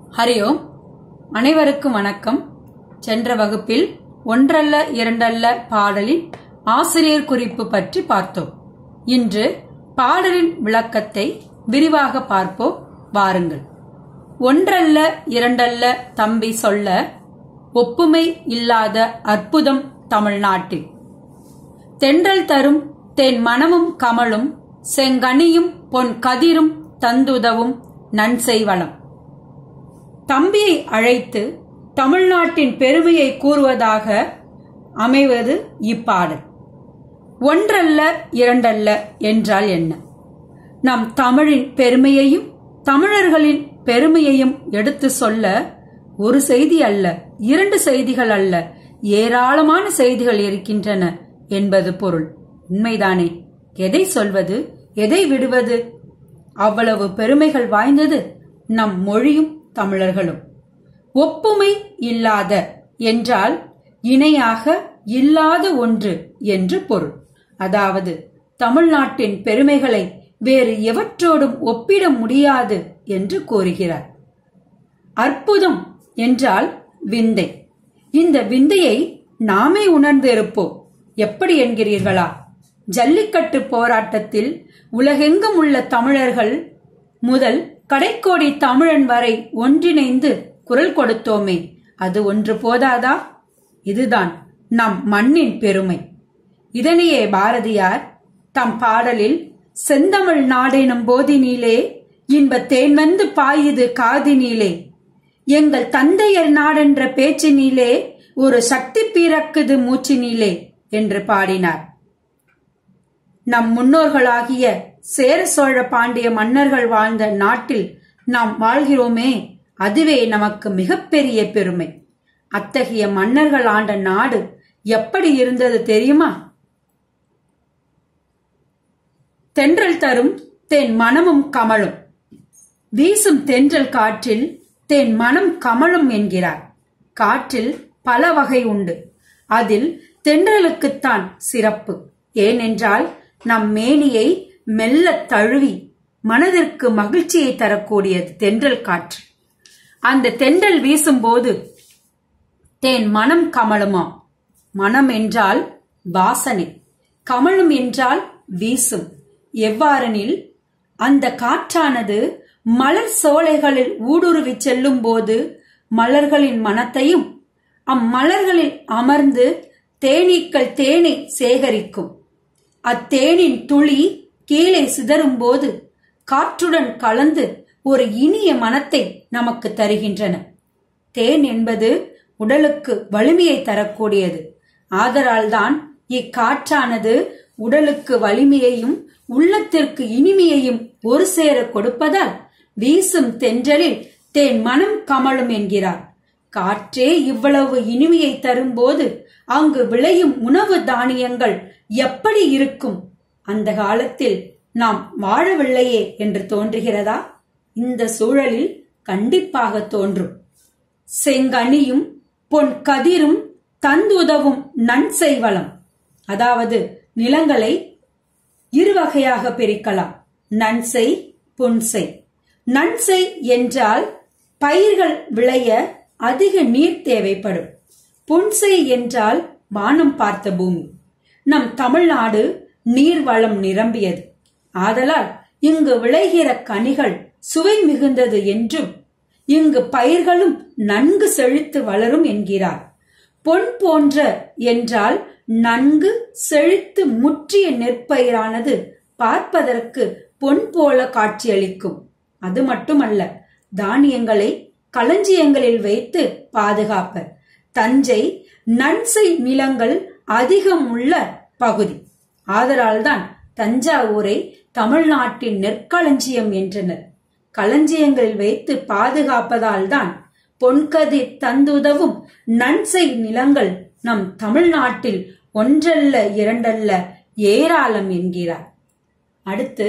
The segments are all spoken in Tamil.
ஹரியோம் அனைவருக்கும் வணக்கம் சென்ற வகுப்பில் ஒன்றல்ல இரண்டல்ல பாடலின் ஆசிரியர் குறிப்பு பற்றி பார்த்தோம் இன்று பாடலின் விளக்கத்தை விரிவாக பார்ப்போம் வாருங்கள் ஒன்றல்ல இரண்டல்ல தம்பி சொல்ல ஒப்புமை இல்லாத அற்புதம் தமிழ்நாட்டில் தென்றல் தரும் தென் மனமும் கமலும் செங்கனியும் பொன் கதிரும் தந்துதவும் நன்செய்வளம் தம்பியை அழைத்து தமிழ்நாட்டின் பெருமையை கூறுவதாக அமைவது இப்பாடல் ஒன்றல்ல இரண்டல்ல என்றால் என்ன நம் தமிழின் பெருமையையும் தமிழர்களின் பெருமையையும் எடுத்து சொல்ல ஒரு செய்தி அல்ல இரண்டு செய்திகள் அல்ல ஏராளமான செய்திகள் இருக்கின்றன என்பது பொருள் உண்மைதானே எதை சொல்வது எதை விடுவது அவ்வளவு பெருமைகள் வாய்ந்தது நம் மொழியும் தமிழர்களும் ஒப்புமை இல்லாத என்றால் இணையாக இல்லாத ஒன்று என்று பொருள் அதாவது தமிழ்நாட்டின் பெருமைகளை வேறு எவற்றோடும் ஒப்பிட முடியாது என்று கூறுகிறார் அற்புதம் என்றால் விந்தை இந்த விந்தையை நாமே உணர்ந்திருப்போம் எப்படி என்கிறீர்களா ஜல்லிக்கட்டு போராட்டத்தில் உலகெங்கும் உள்ள தமிழர்கள் முதல் கடைக்கோடி தமிழன் வரை ஒன்றிணைந்து குரல் கொடுத்தோமே அது ஒன்று போதாதா இதுதான் நம் மண்ணின் பெருமை இதனையே பாரதியார் தம் பாடலில் செந்தமிழ் நாடெனும் போதினிலே இன்ப தேன் வந்து பாயுது காதினிலே எங்கள் தந்தையர் நாடென்ற பேச்சினிலே ஒரு சக்தி பிறக்குது மூச்சினிலே என்று பாடினார் நம் முன்னோர்களாகிய சேர சோழ பாண்டிய மன்னர்கள் வாழ்ந்த நாட்டில் நாம் வாழ்கிறோமே அதுவே நமக்கு மிகப்பெரிய பெருமை அத்தகைய மன்னர்கள் ஆண்ட நாடு எப்படி இருந்தது தெரியுமா தென்றல் தரும் தென் மனமும் கமலும் வீசும் தென்றல் காற்றில் தென் மனம் கமலும் என்கிறார் காற்றில் பல வகை உண்டு அதில் தென்றலுக்குத்தான் சிறப்பு ஏனென்றால் நம் மேனியை மெல்ல தழுவி மனதிற்கு மகிழ்ச்சியை தரக்கூடியது தென்றல் காற்று அந்த தென்றல் வீசும்போது தேன் மனம் கமலுமா மனம் என்றால் வாசனை கமலும் என்றால் வீசும் எவ்வாறெனில் அந்த காற்றானது மலர் சோலைகளில் ஊடுருவி செல்லும் போது மலர்களின் மனத்தையும் அம்மலர்களில் அமர்ந்து தேனீக்கள் தேனை சேகரிக்கும் அத்தேனின் துளி கீழே சிதறும் போது காற்றுடன் கலந்து ஒரு இனிய மனத்தை நமக்கு தருகின்றன தேன் என்பது உடலுக்கு வலிமையை தரக்கூடியது ஆதலால்தான் இக்காற்றானது உடலுக்கு வலிமையையும் உள்ளத்திற்கு இனிமையையும் ஒரு சேர கொடுப்பதால் வீசும் தென்றலில் தேன் மனம் கமலும் என்கிறார் காற்றே இவ்வளவு இனிமையை தரும்போது அங்கு விளையும் உணவு தானியங்கள் எப்படி இருக்கும் அந்த காலத்தில் நாம் வாழவில்லையே என்று தோன்றுகிறதா இந்த சூழலில் கண்டிப்பாக தோன்றும் செங்கனியும் பொன் கதிரும் தந்துதவும் நன்செய்வளம் அதாவது நிலங்களை இருவகையாக பிரிக்கலாம் நன்செய் புன்செய் நன்செய் என்றால் பயிர்கள் விளைய அதிக நீர் தேவைப்படும் புன்செய் என்றால் வானம் பார்த்த பூமி நம் தமிழ்நாடு நீர் வளம் நிரம்பியது ஆதலால் இங்கு விளைகிற கனிகள் சுவை மிகுந்தது என்றும் இங்கு பயிர்களும் நன்கு செழித்து வளரும் என்கிறார் பொன் போன்ற என்றால் நன்கு செழித்து முற்றிய நெற்பயிரானது பார்ப்பதற்கு பொன் போல காட்சியளிக்கும் அது மட்டுமல்ல தானியங்களை களஞ்சியங்களில் வைத்து பாதுகாப்பர் தஞ்சை நன்சை நிலங்கள் அதிகம் உள்ள பகுதி ஆதலால்தான் தஞ்சாவூரை தமிழ்நாட்டின் நெற்களஞ்சியம் என்றனர் களஞ்சியங்களில் வைத்து பாதுகாப்பதால் தான் பொன்கதிர் தந்துதவும் நன்சை நிலங்கள் நம் தமிழ்நாட்டில் ஒன்றல்ல இரண்டல்ல ஏராளம் என்கிறார் அடுத்து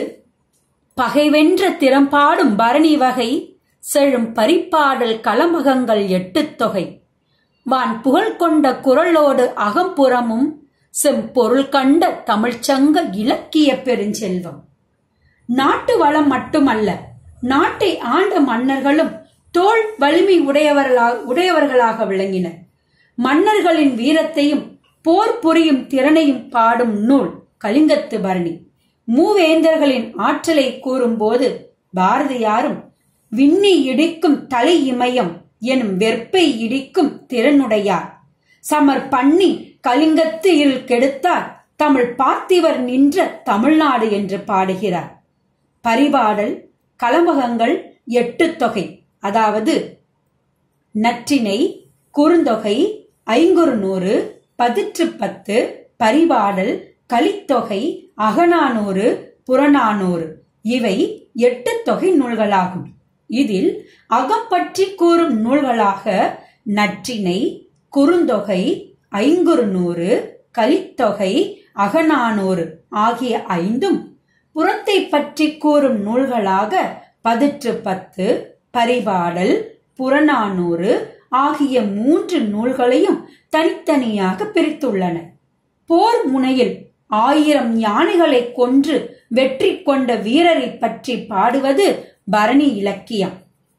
பகைவென்ற திறம்பாடும் பரணி வகை செழும் பரிப்பாடல் களமகங்கள் எட்டு தொகை வான் புகழ் கொண்ட குரலோடு அகம்புறமும் செம்பொருள் கண்ட தமிழ்ச்சங்க இலக்கிய பெருஞ்செல்வம் நாட்டு வளம் மட்டுமல்ல நாட்டை ஆண்ட மன்னர்களும் தோல் வலிமை உடையவர்களாக உடையவர்களாக விளங்கினர் மன்னர்களின் வீரத்தையும் போர் புரியும் திறனையும் பாடும் நூல் கலிங்கத்து பரணி மூவேந்தர்களின் ஆற்றலை கூறும்போது பாரதியாரும் விண்ணி இடிக்கும் தலை இமயம் எனும் வெற்பை இடிக்கும் திறனுடையார் சமர் பண்ணி கலிங்கத்து இருள் கெடுத்தார் தமிழ் பார்த்திவர் நின்ற தமிழ்நாடு என்று பாடுகிறார் பரிபாடல் கலம்பகங்கள் எட்டு தொகை அதாவது நற்றினை குறுந்தொகை ஐங்குறு நூறு பதிற்று பத்து பரிபாடல் கலித்தொகை அகநானூறு புறநானூறு இவை எட்டு தொகை நூல்களாகும் இதில் அகப்பற்றி கூறும் நூல்களாக நற்றினை குறுந்தொகை ஐங்குறு நூறு கலித்தொகை அகநானூறு ஆகிய ஐந்தும் புறத்தை பற்றி கூறும் நூல்களாக பதிற்று பத்து பரிபாடல் புறநானூறு ஆகிய மூன்று நூல்களையும் தனித்தனியாக பிரித்துள்ளன போர் முனையில் ஆயிரம் யானைகளை கொன்று வெற்றி கொண்ட வீரரை பற்றி பாடுவது பரணி இலக்கியம்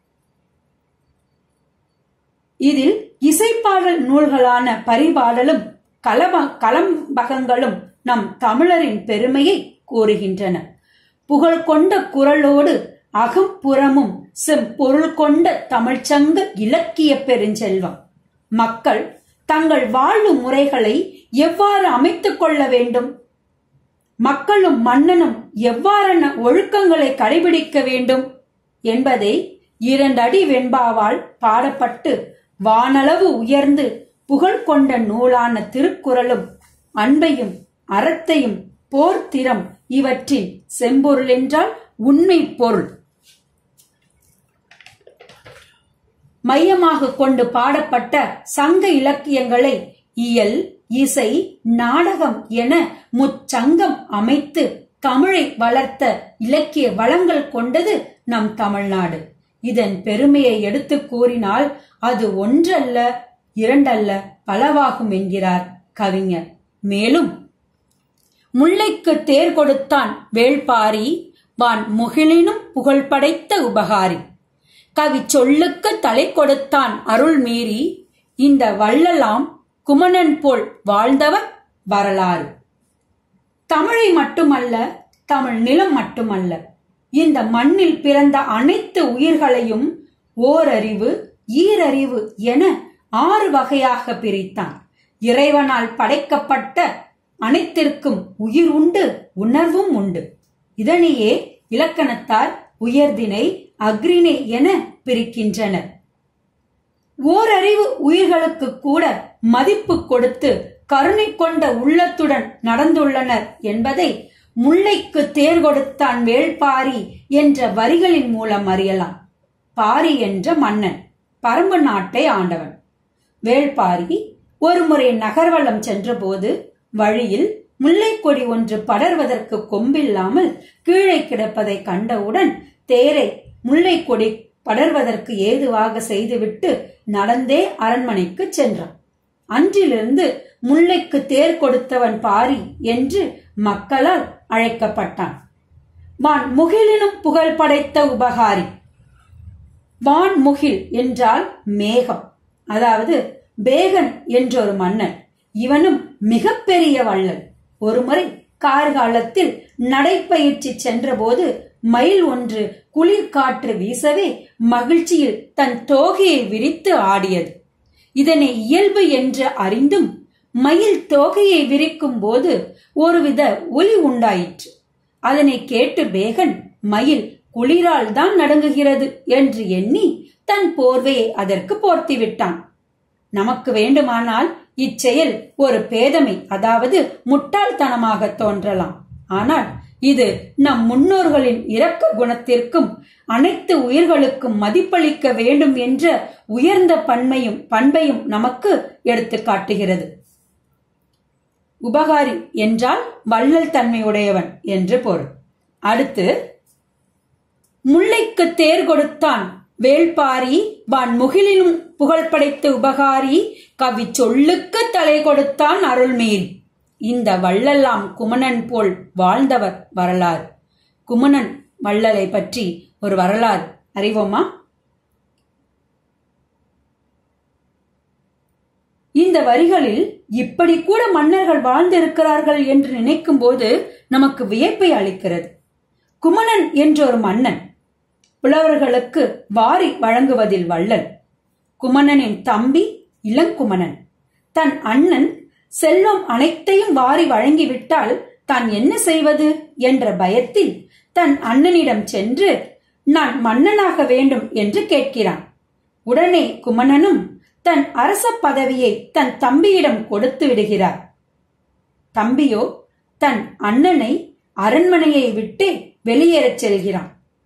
இதில் இசைப்பாடல் நூல்களான பரிபாடலும் கலப கலம்பகங்களும் நம் தமிழரின் பெருமையை கூறுகின்றன புகழ் கொண்ட குரலோடு அகம்புறமும் செம்பொருள் கொண்ட தமிழ்ச்சங்க இலக்கிய பெருஞ்செல்வம் மக்கள் தங்கள் வாழ்வு முறைகளை எவ்வாறு அமைத்துக் கொள்ள வேண்டும் மக்களும் மன்னனும் எவ்வாறான ஒழுக்கங்களை கடைபிடிக்க வேண்டும் என்பதை இரண்டடி வெண்பாவால் பாடப்பட்டு வானளவு உயர்ந்து புகழ் கொண்ட நூலான திருக்குறளும் அன்பையும் அறத்தையும் போர்த்திறம் இவற்றின் செம்பொருள் என்றால் உண்மை பொருள் மையமாக கொண்டு பாடப்பட்ட சங்க இலக்கியங்களை இயல் இசை நாடகம் என முச்சங்கம் அமைத்து தமிழை வளர்த்த இலக்கிய வளங்கள் கொண்டது நம் தமிழ்நாடு இதன் பெருமையை எடுத்து கூறினால் அது ஒன்றல்ல இரண்டல்ல பலவாகும் என்கிறார் கவிஞர் மேலும் முல்லைக்கு தேர் கொடுத்தான் வேள்பாரி வான் முகிலினும் புகழ் படைத்த உபகாரி கவி சொல்லுக்கு தலை கொடுத்தான் அருள் மீறி இந்த வள்ளலாம் குமணன் போல் வாழ்ந்தவர் வரலாறு தமிழை மட்டுமல்ல தமிழ் நிலம் மட்டுமல்ல இந்த மண்ணில் பிறந்த அனைத்து உயிர்களையும் ஓரறிவு ஈரறிவு என ஆறு வகையாக பிரித்தான் இறைவனால் படைக்கப்பட்ட அனைத்திற்கும் உயிர் உண்டு உணர்வும் உண்டு இதனையே இலக்கணத்தார் உயர்தினை அக்ரிணை என பிரிக்கின்றனர் ஓரறிவு உயிர்களுக்கு கூட மதிப்பு கொடுத்து கருணை கொண்ட உள்ளத்துடன் நடந்துள்ளனர் என்பதை முல்லைக்கு தேர் கொடுத்தான் வேள்பாரி என்ற வரிகளின் மூலம் அறியலாம் பாரி என்ற மன்னன் பரம்பு நாட்டை ஆண்டவன் வேள்பாரி ஒருமுறை நகர்வலம் சென்றபோது வழியில் முல்லைக்கொடி ஒன்று படர்வதற்கு கொம்பில்லாமல் கீழே கிடப்பதை கண்டவுடன் தேரை முல்லைக்கொடி படர்வதற்கு ஏதுவாக செய்துவிட்டு நடந்தே அரண்மனைக்கு சென்றான் அன்றிலிருந்து முல்லைக்கு தேர் கொடுத்தவன் பாரி என்று மக்களால் அழைக்கப்பட்டான் வான் முகிலினும் புகழ் படைத்த உபகாரி வான் முகில் என்றால் மேகம் அதாவது பேகன் என்றொரு மன்னன் இவனும் மிகப்பெரிய வள்ளல் ஒருமுறை கார்காலத்தில் நடைப்பயிற்சி சென்றபோது மயில் ஒன்று குளிர்காற்று வீசவே மகிழ்ச்சியில் தன் தோகையை விரித்து ஆடியது இதனை இயல்பு என்று அறிந்தும் மயில் தோகையை விரிக்கும் போது ஒருவித ஒலி உண்டாயிற்று அதனை கேட்டு பேகன் மயில் குளிரால் தான் நடுங்குகிறது என்று எண்ணி தன் போர்வையை அதற்கு போர்த்தி விட்டான் நமக்கு வேண்டுமானால் இச்செயல் ஒரு பேதமை அதாவது முட்டாள்தனமாக தோன்றலாம் ஆனால் இது நம் முன்னோர்களின் இரக்க குணத்திற்கும் அனைத்து உயிர்களுக்கும் மதிப்பளிக்க வேண்டும் என்ற உயர்ந்த பன்மையும் பண்பையும் நமக்கு எடுத்து காட்டுகிறது உபகாரி என்றால் வள்ளல் தன்மையுடையவன் என்று பொருள் அடுத்து முல்லைக்கு தேர் கொடுத்தான் வேள்பாரி வான் முகிலினும் புகழ் படைத்த உபகாரி கவி சொல்லுக்கு தலை கொடுத்தான் அருள்மீறி இந்த வள்ளலாம் குமணன் போல் வாழ்ந்தவர் வரலாறு குமணன் வள்ளலை பற்றி ஒரு வரலாறு அறிவோமா இந்த வரிகளில் இப்படி கூட மன்னர்கள் வாழ்ந்திருக்கிறார்கள் என்று நினைக்கும் போது நமக்கு வியப்பை அளிக்கிறது குமணன் என்ற ஒரு மன்னன் புலவர்களுக்கு வாரி வழங்குவதில் வள்ளல் குமணனின் தம்பி இளங்குமணன் தன் அண்ணன் செல்வம் அனைத்தையும் வாரி வழங்கிவிட்டால் தான் என்ன செய்வது என்ற பயத்தில் தன் அண்ணனிடம் சென்று நான் மன்னனாக வேண்டும் என்று கேட்கிறான் உடனே குமணனும் தன் அரச பதவியை தன் தம்பியிடம் கொடுத்து விடுகிறார் தம்பியோ தன் அண்ணனை அரண்மனையை விட்டு வெளியேறச் செல்கிறான்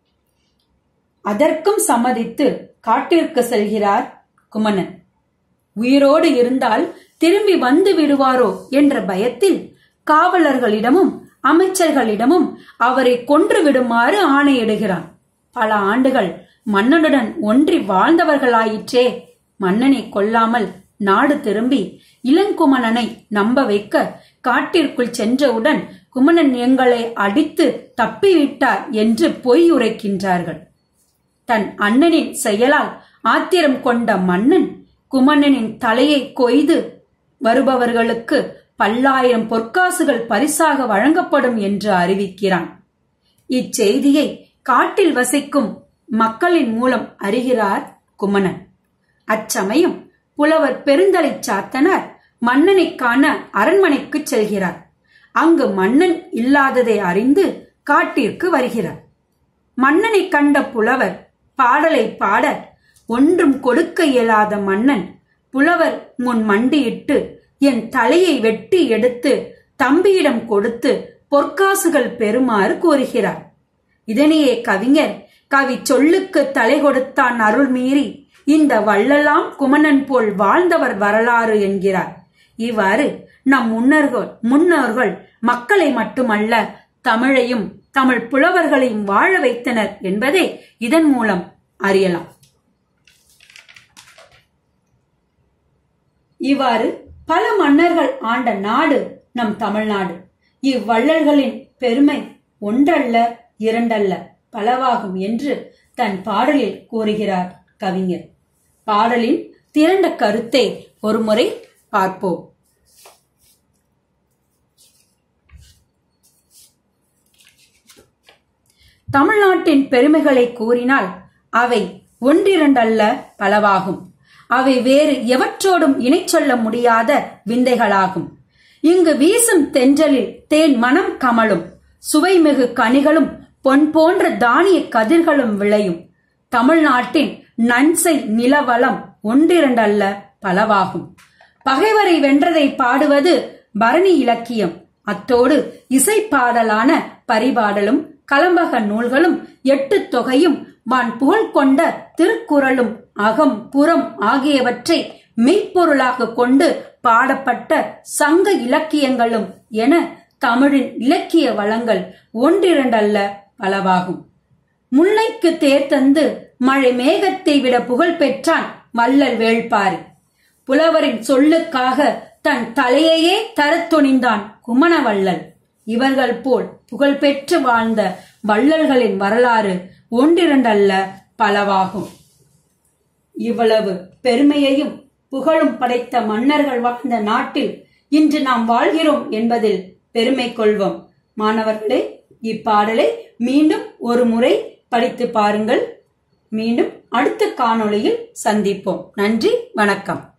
அதற்கும் சம்மதித்து காட்டிற்கு செல்கிறார் குமணன் உயிரோடு இருந்தால் திரும்பி வந்து விடுவாரோ என்ற பயத்தில் காவலர்களிடமும் அமைச்சர்களிடமும் அவரை கொன்று விடுமாறு ஆணையிடுகிறான் பல ஆண்டுகள் மன்னனுடன் ஒன்றி வாழ்ந்தவர்களாயிற்றே மன்னனை கொல்லாமல் நாடு திரும்பி இளங்குமணனை நம்ப வைக்க காட்டிற்குள் சென்றவுடன் குமணன் எங்களை அடித்து தப்பிவிட்டார் என்று பொய் உரைக்கின்றார்கள் தன் அண்ணனின் செயலால் ஆத்திரம் கொண்ட மன்னன் குமணனின் தலையை கொய்து வருபவர்களுக்கு பல்லாயிரம் பொற்காசுகள் பரிசாக வழங்கப்படும் என்று அறிவிக்கிறான் இச்செய்தியை காட்டில் வசிக்கும் மக்களின் மூலம் அறிகிறார் குமணன் அச்சமயம் புலவர் பெருந்தலை சாத்தனார் மன்னனை காண அரண்மனைக்கு செல்கிறார் அங்கு மன்னன் இல்லாததை அறிந்து காட்டிற்கு வருகிறார் மன்னனை கண்ட புலவர் பாடலை பாட ஒன்றும் கொடுக்க இயலாத மன்னன் புலவர் முன் மண்டியிட்டு என் தலையை வெட்டி எடுத்து தம்பியிடம் கொடுத்து பொற்காசுகள் பெறுமாறு கூறுகிறார் இதனையே கவிஞர் கவி சொல்லுக்கு தலை கொடுத்தான் அருள் மீறி இந்த வள்ளலாம் குமணன் போல் வாழ்ந்தவர் வரலாறு என்கிறார் இவ்வாறு நம் முன்னர்கள் முன்னோர்கள் மக்களை மட்டுமல்ல தமிழையும் தமிழ் புலவர்களையும் வாழ வைத்தனர் என்பதை இதன் மூலம் அறியலாம் இவ்வாறு பல மன்னர்கள் ஆண்ட நாடு நம் தமிழ்நாடு இவ்வள்ளல்களின் பெருமை ஒன்றல்ல இரண்டல்ல பலவாகும் என்று தன் பாடலில் கூறுகிறார் கவிஞர் பாடலின் திரண்ட கருத்தை ஒருமுறை பார்ப்போம் தமிழ்நாட்டின் பெருமைகளை கூறினால் அவை ஒன்றிரண்டல்ல பலவாகும் அவை வேறு எவற்றோடும் இணை சொல்ல முடியாத விந்தைகளாகும் இங்கு வீசும் தென்றலில் தேன் மனம் கமலும் சுவைமிகு கனிகளும் பொன் போன்ற தானிய கதிர்களும் விளையும் தமிழ்நாட்டின் நன்சை நிலவளம் ஒன்றிரண்டல்ல பலவாகும் பகைவரை வென்றதை பாடுவது பரணி இலக்கியம் அத்தோடு இசைப்பாடலான பரிபாடலும் கலம்பக நூல்களும் எட்டு தொகையும் வான் புகழ் கொண்ட திருக்குறளும் அகம் புறம் ஆகியவற்றை மெய்ப்பொருளாக கொண்டு பாடப்பட்ட சங்க இலக்கியங்களும் என தமிழின் இலக்கிய வளங்கள் ஒன்றிரண்டல்ல பலவாகும் முல்லைக்கு தேர் தந்து மழை மேகத்தை விட புகழ் பெற்றான் வள்ளல் வேள்பாரி புலவரின் சொல்லுக்காக தன் தலையையே தரத் துணிந்தான் குமணவள்ளல் இவர்கள் போல் புகழ்பெற்று வாழ்ந்த வள்ளல்களின் வரலாறு ஒன்றிரண்டல்ல பலவாகும் இவ்வளவு பெருமையையும் புகழும் படைத்த மன்னர்கள் வாழ்ந்த நாட்டில் இன்று நாம் வாழ்கிறோம் என்பதில் பெருமை கொள்வோம் மாணவர்களே இப்பாடலை மீண்டும் ஒரு முறை படித்து பாருங்கள் மீண்டும் அடுத்த காணொளியில் சந்திப்போம் நன்றி வணக்கம்